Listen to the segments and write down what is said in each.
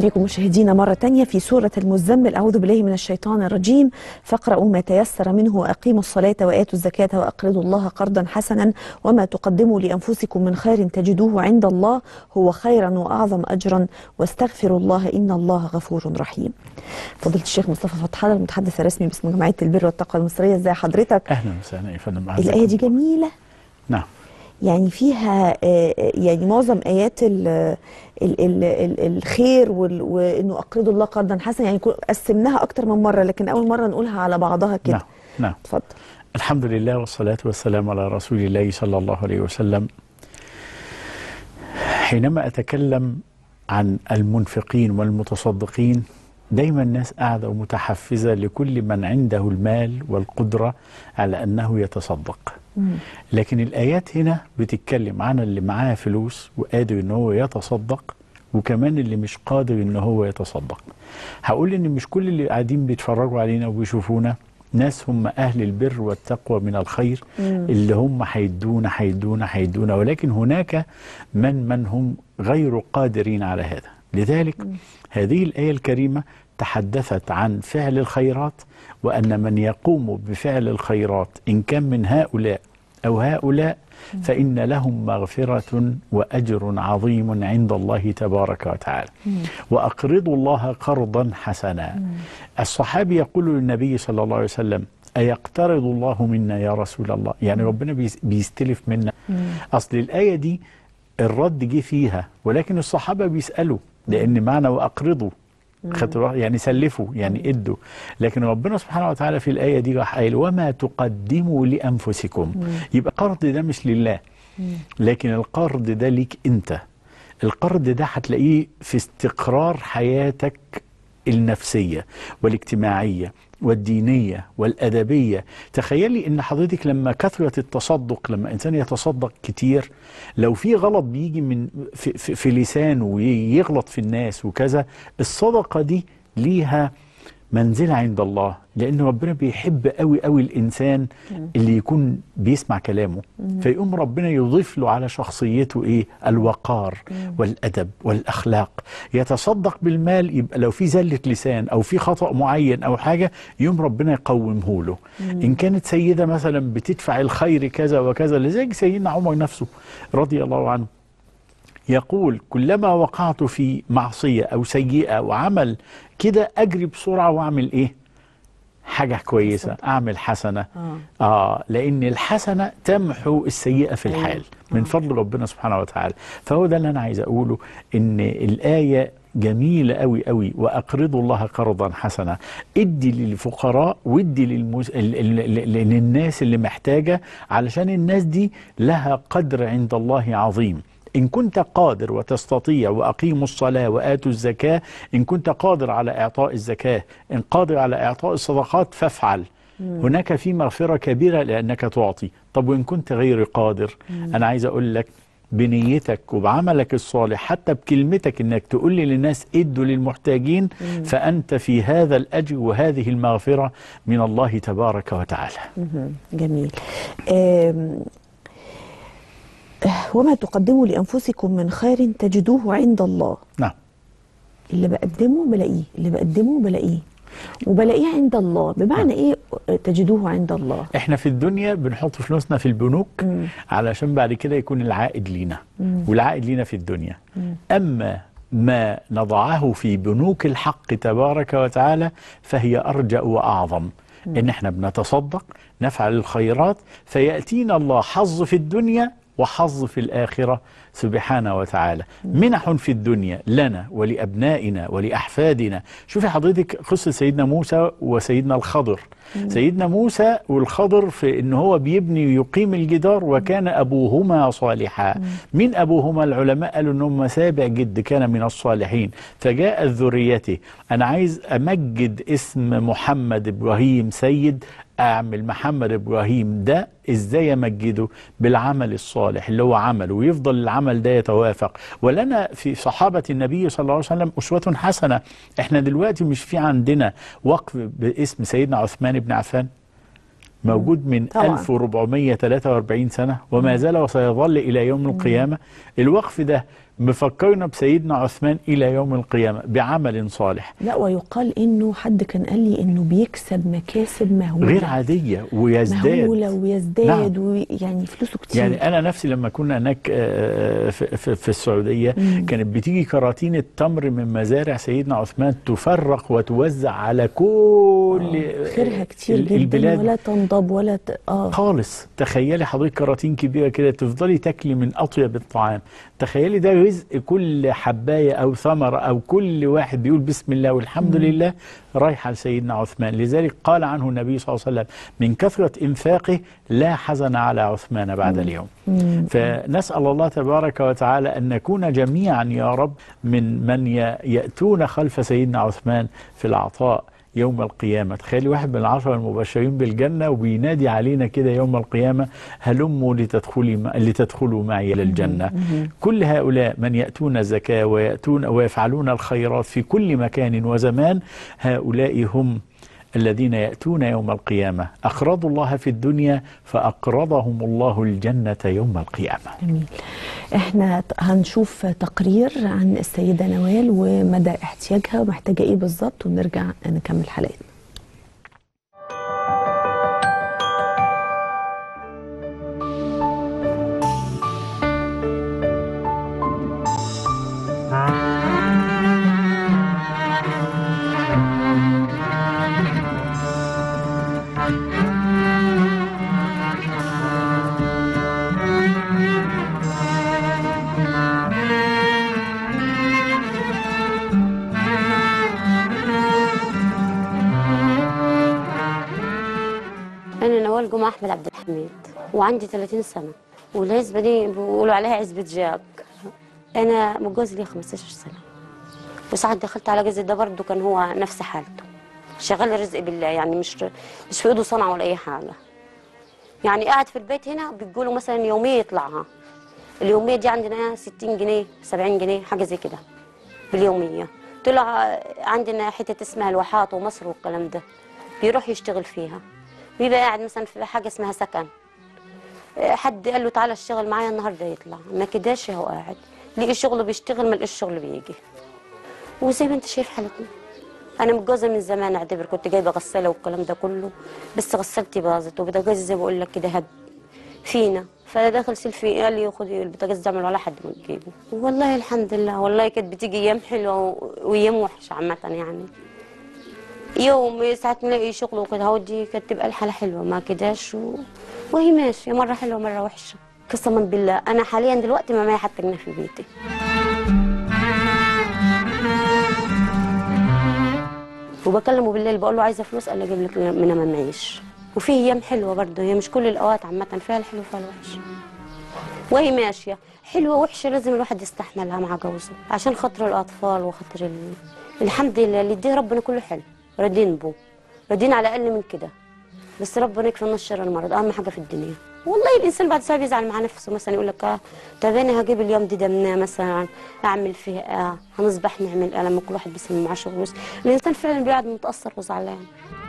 بكم مشاهدينا مرة تانية في سورة المزمل أعوذ بالله من الشيطان الرجيم فاقرأوا ما تيسر منه وأقيموا الصلاة وآتوا الزكاة وأقرضوا الله قرضا حسنا وما تقدموا لأنفسكم من خير تجدوه عند الله هو خيرا وأعظم أجرا واستغفروا الله إن الله غفور رحيم فضيلة الشيخ مصطفى فتح الله المتحدث الرسمي باسم جمعية البر والتقوى المصرية ازي حضرتك اهلا وسهلا يا فندم أعزك الآية دي جميلة نعم يعني فيها آه، يعني معظم ايات ال ال ال ال الخير وال- وانه اقرضوا الله قرضا حسنا يعني كو- قسمناها اكتر من مره لكن اول مره نقولها على بعضها كده نعم نعم اتفضل الحمد لله والصلاة والسلام على رسول الله صلى الله عليه وسلم حينما أتكلم عن المنفقين والمتصدقين دايما الناس قاعدة ومتحفزة لكل من عنده المال والقدرة على أنه يتصدق لكن الآيات هنا بتتكلم عن اللي معاه فلوس وقادر إن هو يتصدق وكمان اللي مش قادر إن هو يتصدق هقول إن مش كل اللي قاعدين بيتفرجوا علينا وبيشوفونا ناس هم أهل البر والتقوى من الخير اللي هم هيدونا هيدونا هيدونا ولكن هناك من من هم غير قادرين على هذا لذلك هذه الآية الكريمة تحدثت عن فعل الخيرات وأن من يقوم بفعل الخيرات إن كان من هؤلاء أو هؤلاء فإن لهم مغفرة وأجر عظيم عند الله تبارك وتعالى وأقرضوا الله قرضا حسنا الصحابي يقول للنبي صلى الله عليه وسلم أيقترض الله منا يا رسول الله يعني ربنا بيس- بيستلف منا أصل الآية دي الرد جه فيها ولكن الصحابة بيسألوا لأن معنى وأقرضوا خدتوا بالك؟ يعني سلفوا يعني ادوا لكن ربنا سبحانه وتعالى في الآية دي راح قايل وما تقدموا لأنفسكم يبقى القرض ده مش لله لكن القرض ده ليك انت القرض ده هتلاقيه في استقرار حياتك النفسية والاجتماعية والدينية والأدبية تخيلي ان حضرتك لما كثرة التصدق لما انسان يتصدق كتير لو في غلط بيجي من في, في, في لسانه ويغلط في الناس وكذا الصدقة دي ليها منزلة عند الله لأن ربنا بيحب قوي قوي الإنسان اللي يكون بيسمع كلامه فيقوم ربنا يضيف له على شخصيته إيه الوقار والأدب والأخلاق يتصدق بالمال يبقى لو في زلة لسان أو في خطأ معين أو حاجة يوم ربنا يقومه له إن كانت سيدة مثلا بتدفع الخير كذا وكذا لذلك سيدنا عمر نفسه رضي الله عنه يقول كلما وقعت في معصية أو سيئة وعمل كده أجري بسرعة وأعمل إيه حاجة كويسة أعمل حسنة آه. آه لأن الحسنة تمحو السيئة في أيوة. الحال من فضل ربنا سبحانه وتعالى فهو ده اللي أنا عايز أقوله إن الآية جميلة قوي قوي وأقرضوا الله قرضا حسنا ادي للفقراء وادي للمس... ال- ال- ال- للناس اللي محتاجة علشان الناس دي لها قدر عند الله عظيم إن كنت قادر وتستطيع وأقيموا الصلاة وآتوا الزكاة إن كنت قادر على إعطاء الزكاة إن قادر على إعطاء الصدقات فافعل هناك في مغفرة كبيرة لأنك تعطي طب وإن كنت غير قادر أنا عايز أقول لك بنيتك وبعملك الصالح حتى بكلمتك انك تقول لي للناس ادوا للمحتاجين فانت في هذا الاجر وهذه المغفره من الله تبارك وتعالى. مهم. جميل آم، آه، وما تقدموا لانفسكم من خير تجدوه عند الله نعم اللي بقدمه بلاقيه اللي بقدمه بلاقيه وبلاقيه عند الله بمعنى ايه تجدوه عند الله احنا في الدنيا بنحط فلوسنا في البنوك مم. علشان بعد كده يكون العائد لينا والعائد لينا في الدنيا اما ما نضعه في بنوك الحق تبارك وتعالى فهي ارجا واعظم ان احنا بنتصدق نفعل الخيرات فياتينا الله حظ في الدنيا وحظ في الاخره سبحانه وتعالى منح في الدنيا لنا ولابنائنا ولاحفادنا شوفي حضرتك قصه سيدنا موسى وسيدنا الخضر سيدنا موسى والخضر في ان هو بيبني يقيم الجدار وكان ابوهما صالحا من ابوهما العلماء قالوا انهم سابع جد كان من الصالحين فجاء ذريته انا عايز امجد اسم محمد ابراهيم سيد اعمل محمد ابراهيم ده ازاي امجده بالعمل الصالح اللي هو عمله ويفضل العمل ده يتوافق ولنا في صحابه النبي صلى الله عليه وسلم اسوه حسنه احنا دلوقتي مش في عندنا وقف باسم سيدنا عثمان بن عفان موجود من طبعاً. 1443 سنة وما زال وسيظل إلى يوم القيامة الوقف ده مفكرنا بسيدنا عثمان الى يوم القيامه بعمل صالح لا ويقال انه حد كان قال لي انه بيكسب مكاسب مهوله غير عاديه ويزداد مهوله ويزداد ويعني فلوسه كتير يعني انا نفسي لما كنا هناك آه، في, في, في السعوديه مم. كانت بتيجي كراتين التمر من مزارع سيدنا عثمان تفرق وتوزع على كل خيرها كتير ال- جدا البلاد ولا تنضب ولا ت... اه خالص تخيلي حضرتك كراتين كبيره كده تفضلي تاكلي من اطيب الطعام تخيلي ده رزق كل حبايه او ثمره او كل واحد بيقول بسم الله والحمد لله رايحه لسيدنا عثمان لذلك قال عنه النبي صلى الله عليه وسلم من كثره انفاقه لا حزن على عثمان بعد اليوم مم. فنسأل الله تبارك وتعالى أن نكون جميعا يا رب من من ي- يأتون خلف سيدنا عثمان في العطاء يوم القيامة تخيلي واحد من العشرة المبشرين بالجنة وبينادي علينا كده يوم القيامة هلموا لتدخلي م- لتدخلوا معي إلى الجنة كل هؤلاء من يأتون الزكاة ويأتون ويفعلون الخيرات في كل مكان وزمان هؤلاء هم الذين يأتون يوم القيامة أقرضوا الله في الدنيا فأقرضهم الله الجنة يوم القيامة جميل احنا ت- هنشوف تقرير عن السيدة نوال ومدى احتياجها ومحتاجة ايه بالظبط ونرجع نكمل حلقتنا أنا نوال جمعة أحمد عبد الحميد وعندي 30 سنة والعزبة دي بيقولوا عليها عزبة جاك أنا متجوز لي 15 سنة وساعات دخلت على جوزي ده برضه كان هو نفس حالته شغال رزق بالله يعني مش مش في ايده صنعة ولا أي حاجة يعني قاعد في البيت هنا بيقولوا مثلا يومية يطلعها اليومية دي عندنا 60 جنيه 70 جنيه حاجة زي كده باليومية طلع عندنا حتة اسمها الواحات ومصر والكلام ده بيروح يشتغل فيها بيبقى قاعد مثلا في حاجة اسمها سكن آه، حد قال له تعالى اشتغل معايا النهارده يطلع ما كداش هو قاعد لقي شغل بيشتغل ما لقيش شغل بيجي وزي ما انت شايف حالتنا انا متجوزه من زمان اعتبر كنت جايبه غساله والكلام ده كله بس غسالتي باظت وبوتاجاز زي ما بقول لك كده هب فينا فداخل سيلفي قال لي خدي البوتاجاز ده اعمل ولا حد ما تجيبه والله الحمد لله والله كانت بتيجي ايام حلوه و- وايام وحشه عامه يعني يوم ساعات نلاقي شغل وكده هو دي كانت تبقى الحالة حلوة ما كداش و... وهي ماشية مرة حلوة مرة وحشة قسما بالله أنا حاليا دلوقتي ما معايا حتى جنيه في بيتي وبكلمه بالليل بقول له عايزة فلوس قال لي أجيب لك منها ما معيش وفي أيام حلوة برضه هي مش كل الأوقات عامة فيها الحلو وفيها الوحش وهي ماشية حلوة وحشة لازم الواحد يستحملها مع جوزه عشان خاطر الأطفال وخاطر ال... الحمد لله اللي يديه ربنا كله حلو راضيين بو راضيين على أقل من كده بس ربنا يكفي لنا الشر المرض أهم حاجة في الدنيا والله الإنسان بعد ساعة بيزعل مع نفسه مثلا يقول لك آه طب أنا هجيب اليوم دي دمنا مثلا أعمل فيه آه هنصبح نعمل آه لما كل واحد بيسمي معاه شغل الإنسان فعلا بيقعد متأثر وزعلان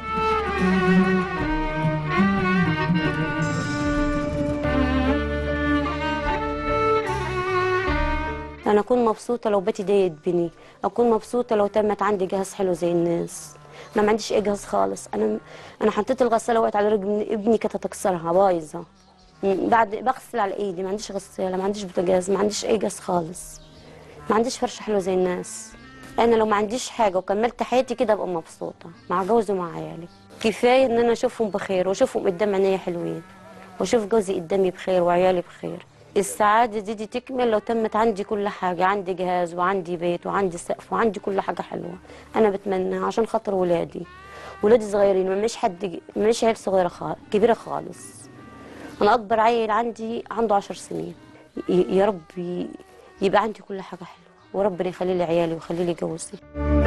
انا اكون مبسوطه لو بيتي ده يتبني اكون مبسوطه لو تمت عندي جهاز حلو زي الناس انا ما عنديش اي جهاز خالص انا انا حطيت الغساله وقعت على رجل ابني كانت هتكسرها بايظه م- بعد بغسل على ايدي ما عنديش غساله ما عنديش بوتاجاز ما عنديش اي جهاز خالص ما عنديش فرشه حلوه زي الناس انا لو ما عنديش حاجه وكملت حياتي كده ابقى مبسوطه مع جوزي ومع عيالي كفايه ان انا اشوفهم بخير واشوفهم قدام عينيا حلوين واشوف جوزي قدامي بخير وعيالي بخير السعادة دي, دي تكمل لو تمت عندي كل حاجة عندي جهاز وعندي بيت وعندي سقف وعندي كل حاجة حلوة أنا بتمناها عشان خاطر ولادي ولادي صغيرين مش حد مش عيل صغيرة خالص كبيرة خالص أنا أكبر عيل عندي عنده عشر سنين ي- يا رب ي- يبقى عندي كل حاجة حلوة وربنا يخلي لي عيالي ويخلي لي جوزي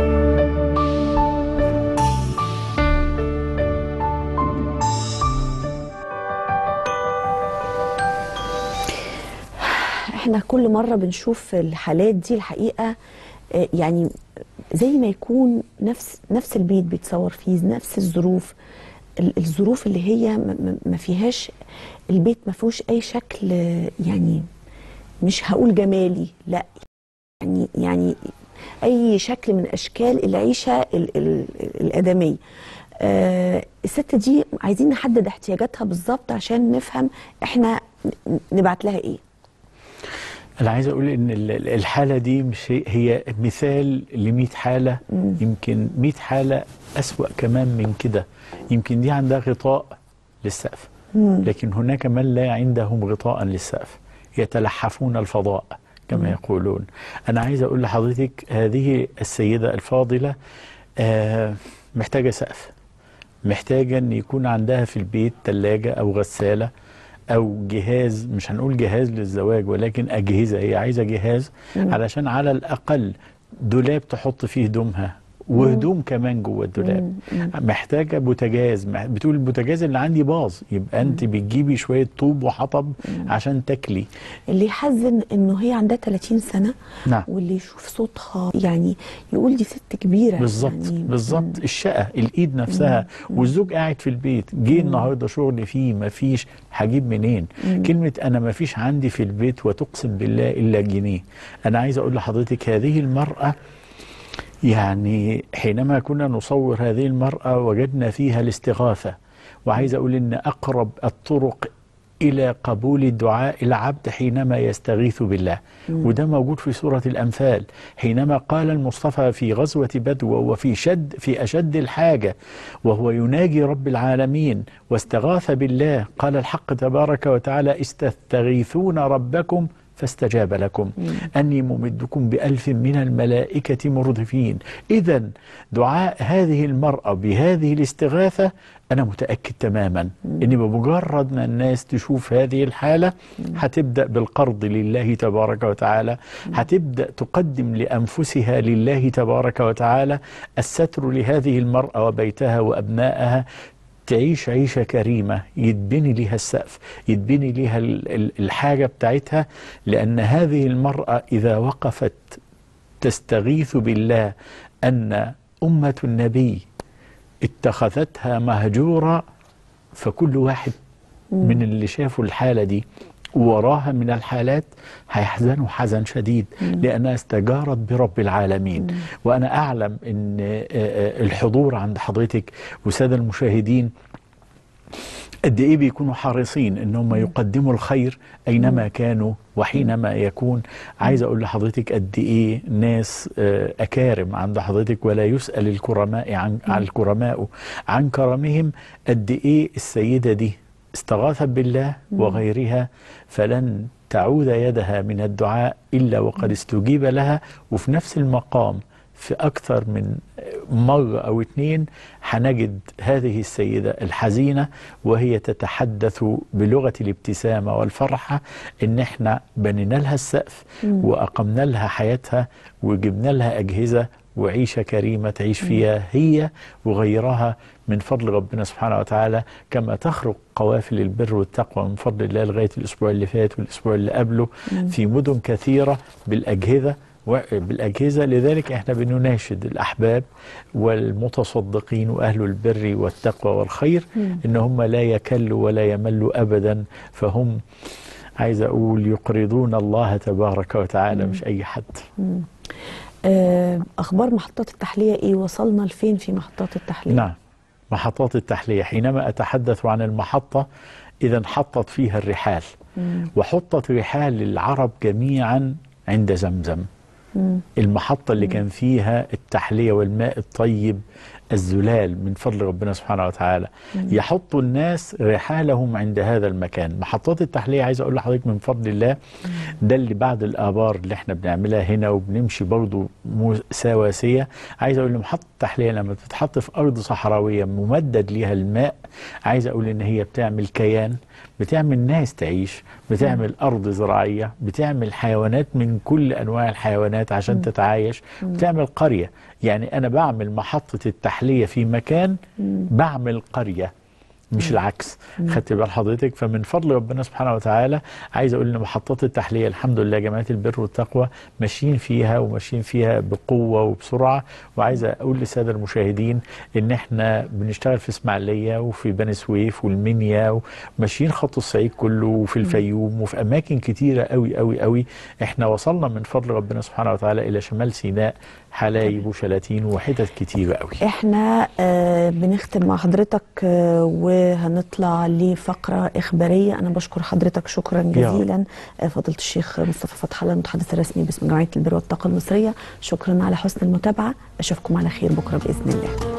احنا كل مرة بنشوف الحالات دي الحقيقة آه، يعني زي ما يكون نفس نفس البيت بيتصور فيه نفس الظروف ال- الظروف اللي هي ما- ما- ما فيهاش البيت ما فيهوش اي شكل آه، يعني مش هقول جمالي لا يعني يعني اي شكل من اشكال العيشه ال ال الادميه آه الست دي عايزين نحدد احتياجاتها بالظبط عشان نفهم احنا ن- نبعت لها ايه انا عايز اقول ان ال- ال- الحاله دي مش هي- هي مثال ل 100 حاله يمكن 100 حاله اسوا كمان من كده يمكن دي عندها غطاء للسقف لكن هناك من لا عندهم غطاء للسقف يتلحفون الفضاء كما يقولون انا عايز اقول لحضرتك هذه السيده الفاضله آه محتاجه سقف محتاجة أن يكون عندها في البيت ثلاجة أو غسالة أو جهاز مش هنقول جهاز للزواج ولكن أجهزة هي عايزة جهاز علشان على الأقل دولاب تحط فيه هدومها وهدوم كمان جوه الدولاب محتاجه بوتاجاز مح- بتقول البوتاجاز اللي عندي باظ يبقى انت بتجيبي شويه طوب وحطب عشان تاكلي اللي يحزن انه هي عندها 30 سنه نعم. واللي يشوف صوتها يعني يقول دي ست كبيره بالظبط يعني بالظبط الشقه الايد نفسها والزوج قاعد في البيت جه النهارده شغل فيه ما فيش هجيب منين كلمه انا ما فيش عندي في البيت وتقسم بالله الا جنيه انا عايز اقول لحضرتك هذه المراه يعني حينما كنا نصور هذه المرأة وجدنا فيها الاستغاثة وعايز أقول إن أقرب الطرق إلى قبول الدعاء العبد حينما يستغيث بالله وده موجود في سورة الأنفال حينما قال المصطفى في غزوة بدو وهو في شد في أشد الحاجة وهو يناجي رب العالمين واستغاث بالله قال الحق تبارك وتعالى استستغيثون ربكم فاستجاب لكم أني ممدكم بألف من الملائكة مردفين إذا دعاء هذه المرأة بهذه الاستغاثة أنا متأكد تماما أن بمجرد ما الناس تشوف هذه الحالة هتبدأ بالقرض لله تبارك وتعالى هتبدأ تقدم لأنفسها لله تبارك وتعالى الستر لهذه المرأة وبيتها وأبنائها تعيش عيشة كريمة يتبني ليها السقف يتبني ليها ال- ال- الحاجة بتاعتها لأن هذه المرأة إذا وقفت تستغيث بالله أن أمة النبي اتخذتها مهجورة فكل واحد من اللي شافوا الحالة دي وراها من الحالات هيحزنوا حزن شديد لأنها استجارت برب العالمين وأنا أعلم أن آه، آه، الحضور عند حضرتك والسادة المشاهدين قد ايه بيكونوا حريصين ان هم يقدموا الخير اينما كانوا وحينما يكون عايز اقول لحضرتك قد ايه ناس آه، اكارم عند حضرتك ولا يسال الكرماء عن عن الكرماء عن كرمهم قد ايه السيده دي استغاثت بالله وغيرها فلن تعود يدها من الدعاء الا وقد استجيب لها وفي نفس المقام في أكثر من مرة أو اتنين هنجد هذه السيدة الحزينة وهي تتحدث بلغة الابتسامة والفرحة إن إحنا بنينا لها السقف وأقمنا لها حياتها وجبنا لها أجهزة وعيشة كريمة تعيش فيها هي وغيرها من فضل ربنا سبحانه وتعالى كما تخرج قوافل البر والتقوى من فضل الله لغاية الأسبوع اللي فات والأسبوع اللي قبله في مدن كثيرة بالأجهزة بالأجهزة لذلك احنا بنناشد الأحباب والمتصدقين وأهل البر والتقوى والخير إن هم لا يكلوا ولا يملوا أبدا فهم عايز أقول يقرضون الله تبارك وتعالى مش أي حد آه، اخبار محطات التحليه ايه وصلنا لفين في محطات التحليه نعم محطات التحلية حينما أتحدث عن المحطة إذا حطت فيها الرحال وحطت رحال العرب جميعا عند زمزم المحطة اللي كان فيها التحلية والماء الطيب الزلال من فضل ربنا سبحانه وتعالى يحط الناس رحالهم عند هذا المكان محطات التحلية عايز أقول لحضرتك من فضل الله ده اللي بعد الآبار اللي احنا بنعملها هنا وبنمشي برضو مو- سواسية عايز أقول محطة التحلية لما بتتحط في أرض صحراوية ممدد ليها الماء عايز أقول إن هي بتعمل كيان بتعمل ناس تعيش بتعمل أرض زراعية بتعمل حيوانات من كل أنواع الحيوانات عشان تتعايش بتعمل قرية يعني أنا بعمل محطة التحلية في مكان بعمل قرية مش العكس خدت بال حضرتك فمن فضل ربنا سبحانه وتعالى عايز اقول ان محطات التحليه الحمد لله جماعه البر والتقوى ماشيين فيها وماشيين فيها بقوه وبسرعه وعايز اقول للساده المشاهدين ان احنا بنشتغل في اسماعيليه وفي بني سويف والمنيا وماشيين خط الصعيد كله وفي الفيوم وفي اماكن كتيره قوي قوي قوي احنا وصلنا من فضل ربنا سبحانه وتعالى الى شمال سيناء حلايب وشلاتين وحتت كتيره قوي احنا آه بنختم مع حضرتك آه وهنطلع لفقره اخباريه انا بشكر حضرتك شكرا جزيلا آه فضيله الشيخ مصطفى فتح الله المتحدث الرسمي باسم جمعيه البر والطاقه المصريه شكرا على حسن المتابعه اشوفكم على خير بكره باذن الله